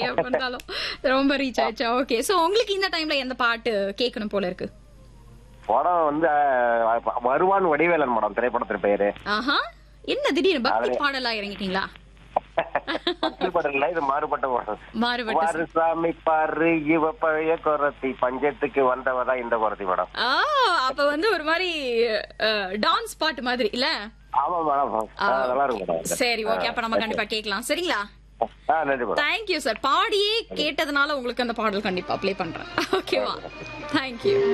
எப்ப இருந்தாலும் ரொம்ப ரீச் ஆயிடுச்சா ஓகே சோ உங்களுக்கு இந்த டைம்ல எந்த பாட்டு கேட்கணும் போல இருக்கு படம் வந்து அஹ், வருவான் வடிவேலன் படம் திரைப்படத்தின் பெயரு ஆஹா என்ன திடீர்னு பக்தி பாடலா இறங்கிட்டீங்களா பக்தி படம் இல்ல இது மாறுபட்ட படம் மாறுபட்ட பாரு சாமி பாரு இவ பழைய குரத்தி பஞ்சத்துக்கு வந்தவதா இந்த குரத்தி படம் ஆ அப்ப வந்து ஒரு மாதிரி டான்ஸ் பாட்டு மாதிரி இல்ல ஆமா மேடம் நல்லா இருக்கும் மேடம் சரி ஓகே அப்ப நம்ம கண்டிப்பா கேட்கலாம் சரிங்களா ஆ நன்றி மேடம் தேங்க்யூ சார் பாடியே கேட்டதுனால உங்களுக்கு அந்த பாடல் கண்டிப்பா ப்ளே பண்றேன் ஓகேவா தேங்க்யூ